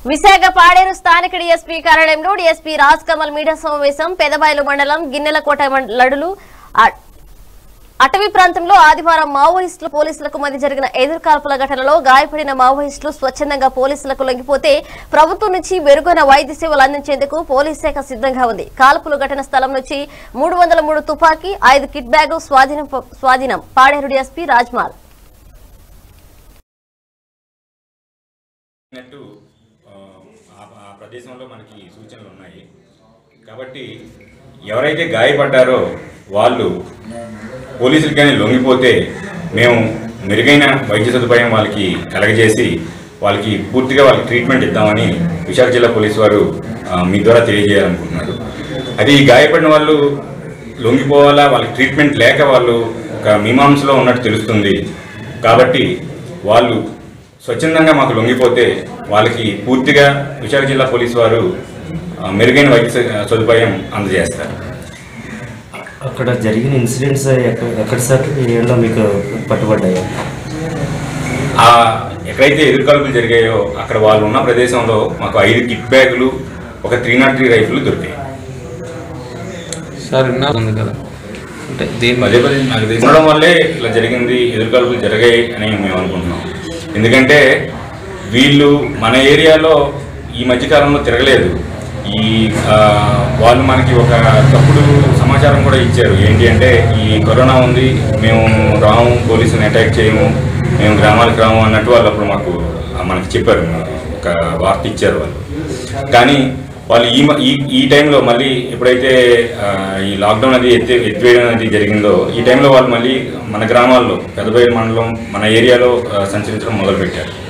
విశాఖ పాడేరు స్థానిక డీఎస్పీ కార్యాలయంలో DSP Raj Kamal media సమావేశం పెదబాయలు మండలం గిన్నెలకోట మం- లడులు ఆ- అటవీ ప్రాంతంలో ఆదివారం మావోయిస్టులు పోలీసులకు మధ్య జరిగిన ఎదురుకాల్పుల ఘటనలో గాయపడిన మావోయిస్టులు స్వచ్ఛందంగా పోలీసులకు లొంగిపోతే ప్రభుత్వం నుంచి మెరుగైన వైద్య సేవలు అందించేందుకు పోలీస్ శాఖ సిద్ధంగా ఉంది కాల్పుల ఘటన స్థలం నుంచి మూడు వందల మూడు తుపాకీ ఐదు కిట్ బ్యాగు స్వాధీనం స్వాధీనం పాడేరు డీఎస్పీ రాజ్మాల్ అన్నట్టు ఆ, ఆ- ఆ ప్రదేశంలో మనకి సూచనలు ఉన్నాయి కాబట్టి ఎవరైతే గాయపడ్డారో వాళ్ళు పోలీసులు కానీ లొంగిపోతే మేము మెరుగైన వైద్య సదుపాయం వాళ్ళకి కలగజేసి వాళ్ళకి పూర్తిగా వాళ్ళకి ట్రీట్మెంట్ ఇద్దామని విశాఖ జిల్లా పోలీసు వారు ఆ, మీ ద్వారా తెలియజేయాలనుకుంటున్నారు అది ఈ గాయపడిన వాళ్ళు లొంగిపోవాలా వాళ్ళకి ట్రీట్మెంట్ లేక వాళ్ళు ఒక మీమాంసలో ఉన్నట్టు తెలుస్తుంది కాబట్టి వాళ్ళు స్వచ్ఛందంగా మాకు లొంగిపోతే వాళ్ళకి పూర్తిగా విశాఖ జిల్లా పోలీసు వారు ఆ, మెరుగైన వైద్య స- సదుపాయం అందజేస్తారు అక్కడ జరిగిన ఇన్సిడెంట్స్ ఎక్కడ ఎక్కడ సార్ ఏంటో మీకు పట్టుబడ్డాయి ఆ ఎక్కడైతే ఎదురుకాల్పులు జరిగాయో అక్కడ వాళ్ళు ఉన్న ప్రదేశంలో మాకు ఐదు కిట్ బ్యాగులు ఒక త్రీ నాట్ త్రీ రైఫిల్ దొరికాయి సార్ విన్నా ఉంది కదా అంటే దీని పదే పదే నాకు తెలిసి ఉండడం వల్లే ఇలా జరిగింది ఎదురుకాల్పులు జరిగాయి అని మేము అనుకుంటున్నాం ఎందుకంటే వీళ్ళు మన ఏరియాలో ఈ మధ్యకాలంలో తిరగలేదు ఈ ఆ, వాళ్ళు మనకి ఒక తప్పుడు సమాచారం కూడా ఇచ్చారు ఏంటి అంటే ఈ కరోనా ఉంది మేము రాము పోలీసుని అటాక్ చేయము మేము గ్రామాలకు రాము అన్నట్టు వాళ్ళు అప్పుడు మాకు ఆ, మనకి చెప్పారు ఒక వార్త ఇచ్చారు వాళ్ళు కానీ వాళ్ళు ఈ మ- ఈ ఈ టైంలో మళ్ళీ ఎప్పుడైతే ఆ, ఈ లాక్డౌన్ అది ఎత్తి ఎత్తివేయడం అనేది జరిగిందో ఈ టైంలో వాళ్ళు మళ్ళీ మన గ్రామాల్లో పెద్దబయలు మండలం మన ఏరియాలో ఆ, సంచరించడం మొదలుపెట్టారు